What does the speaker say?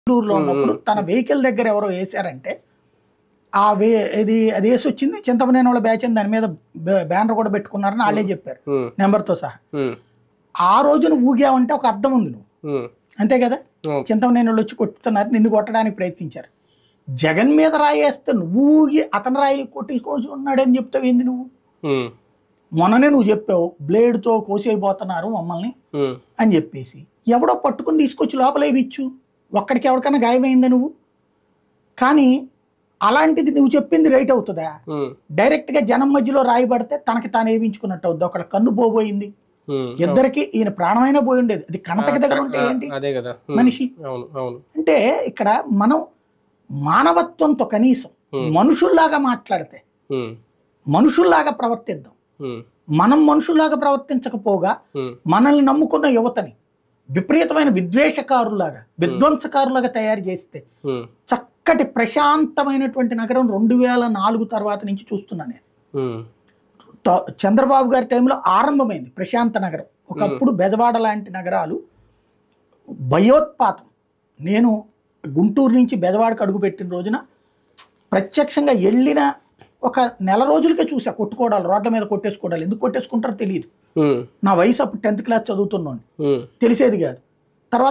గుంటూరులో ఉన్నప్పుడు తన వెహికల్ దగ్గర ఎవరో వేశారంటే ఆ వే ఇది అది వేసి వచ్చింది చింతమనేని వాళ్ళ బ్యాచ్ అని దాని మీద బ్యా- బ్యానర్ కూడా పెట్టుకున్నారని వాళ్ళే చెప్పారు ఉమ్, నెంబర్తో సహా ఉమ్, ఆ రోజున ఊగావంటే ఒక అర్థం ఉంది నువ్వు ఉమ్, అంతే కదా ఉమ్, చింతమనేని వాళ్ళు వచ్చి కొట్టుతున్నారు నిన్ను కొట్టడానికి ప్రయత్నించారు జగన్ మీద రాయేస్తే నువ్వు ఊగి అతను రాయి కొట్టి ఉన్నాడని చెప్తావు ఏంది నువ్వు ఉమ్, మొన్ననే నువ్వు చెప్పావు బ్లేడ్తో కోసేయబోతున్నారు మమ్మల్ని ఉమ్, అని చెప్పేసి ఎవడో పట్టుకుని తీసుకొచ్చి లోపల ఇచ్చు ఒక్కడికి ఎవరికైనా గాయమైందా నువ్వు కానీ అలాంటిది నువ్వు చెప్పింది రైట్ అవుతుందా ఉమ్, డైరెక్ట్గా జనం మధ్యలో రాయబడితే తనకి తాను ఏవించుకున్నట్టు అవుద్ది ఒకళ్ళ కన్ను పోబోయింది ఉమ్. ఇద్దరికి ఈయన ప్రాణమైనా పోయి ఉండేది అది కనతకి దగ్గర ఉంటే ఆ, ఏంటి అదే కదా ఉమ్, మనిషి అవును అవును అంటే ఇక్కడ మనం మానవత్వంతో కనీసం Hmm. మనుషుల్లాగా మాట్లాడితే ఉమ్, మనుషుల్లాగా ప్రవర్తిద్దాం ఉమ్, మనం మనుషుల్లాగా ప్రవర్తించకపోగా ఉమ్, మనల్ని నమ్ముకున్న యువతని విపరీతమైన విద్వేషకారులాగా విధ్వంసకారులాగా తయారు చేస్తే ఉమ్, చక్కటి ప్రశాంతమైనటువంటి నగరం రెండు వేల నాలుగు తర్వాత నుంచి చూస్తున్నాను నేను ఉమ్, త- చంద్రబాబు గారి టైంలో ఆరంభమైంది ప్రశాంత నగరం ఒకప్పుడు బెజవాడ లాంటి నగరాలు భయోత్పాతం నేను గుంటూరు నుంచి బెజవాడకు అడుగుపెట్టిన రోజున ప్రత్యక్షంగా వెళ్ళిన ఒక నెల రోజులకే చూసా కొట్టుకోవడాలు రోడ్ల మీద కొట్టేసుకోవడాలు ఎందుకు కొట్టేసుకుంటారో తెలియదు ఉమ్, నా వయసు అప్పుడు టెన్త్ క్లాస్ చదువుతున్నాను ఉమ్, తెలిసేది కాదు